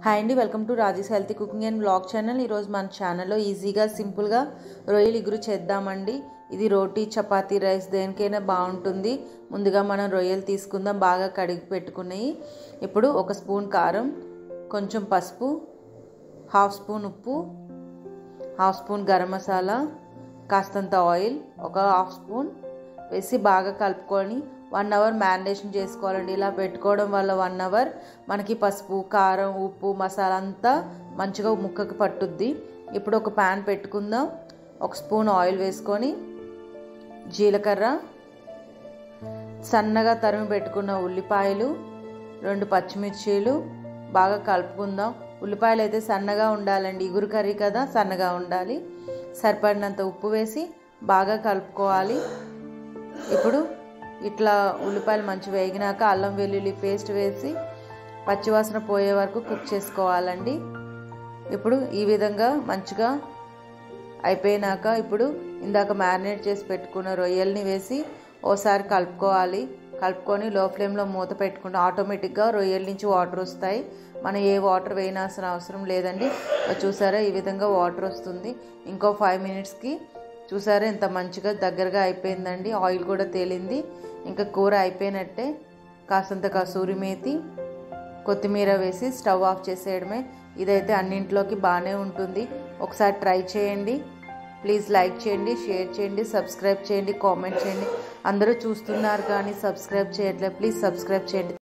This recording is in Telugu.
హాయ్ అండి welcome to Raji's healthy cooking and blog channel ఈరోజు మన ఛానల్లో ఈజీగా సింపుల్గా రొయ్యలు ఇగురు చేద్దామండి ఇది రోటీ చపాతీ రైస్ దేనికైనా బాగుంటుంది ముందుగా మనం రొయ్యలు తీసుకుందాం బాగా కడిగి పెట్టుకున్నాయి ఇప్పుడు ఒక స్పూన్ కారం కొంచెం పసుపు హాఫ్ స్పూన్ ఉప్పు హాఫ్ స్పూన్ గరం మసాలా కాస్తంత ఆయిల్ ఒక హాఫ్ స్పూన్ వేసి బాగా కలుపుకొని వన్ అవర్ మ్యారినేషన్ చేసుకోవాలండి ఇలా పెట్టుకోవడం వల్ల వన్ అవర్ మనకి పసుపు కారం ఉప్పు మసాలా అంతా మంచిగా ముక్కకి పట్టుద్ది ఇప్పుడు ఒక ప్యాన్ పెట్టుకుందాం ఒక స్పూన్ ఆయిల్ వేసుకొని జీలకర్ర సన్నగా తరిమి పెట్టుకున్న ఉల్లిపాయలు రెండు పచ్చిమిర్చీలు బాగా కలుపుకుందాం ఉల్లిపాయలు అయితే సన్నగా ఉండాలండి ఇగురు కర్రీ కదా సన్నగా ఉండాలి సరిపడినంత ఉప్పు వేసి బాగా కలుపుకోవాలి ఇప్పుడు ఇట్లా ఉల్లిపాయలు మంచి వేగినాక అల్లం వెల్లుల్లి పేస్ట్ వేసి పచ్చివాసన పోయే వరకు కుక్ చేసుకోవాలండి ఇప్పుడు ఈ విధంగా మంచిగా అయిపోయినాక ఇప్పుడు ఇందాక మ్యారినేట్ చేసి పెట్టుకున్న రొయ్యల్ని వేసి ఓసారి కలుపుకోవాలి కలుపుకొని లో ఫ్లేమ్లో మూత పెట్టుకుంటే ఆటోమేటిక్గా రొయ్యల నుంచి వాటర్ వస్తాయి మనం ఏ వాటర్ వేయాల్సిన అవసరం లేదండి చూసారా ఈ విధంగా వాటర్ వస్తుంది ఇంకో ఫైవ్ మినిట్స్కి చూసారా ఎంత మంచిగా దగ్గరగా అయిపోయిందండి ఆయిల్ కూడా తేలింది ఇంకా కూర అయిపోయినట్టే కాసంత కసూరి మేతి కొత్తిమీర వేసి స్టవ్ ఆఫ్ చేసేయడమే ఇదైతే అన్నింట్లోకి బాగానే ఉంటుంది ఒకసారి ట్రై చేయండి ప్లీజ్ లైక్ చేయండి షేర్ చేయండి సబ్స్క్రైబ్ చేయండి కామెంట్ చేయండి అందరూ చూస్తున్నారు కానీ సబ్స్క్రైబ్ చేయట్లేదు ప్లీజ్ సబ్స్క్రైబ్ చేయండి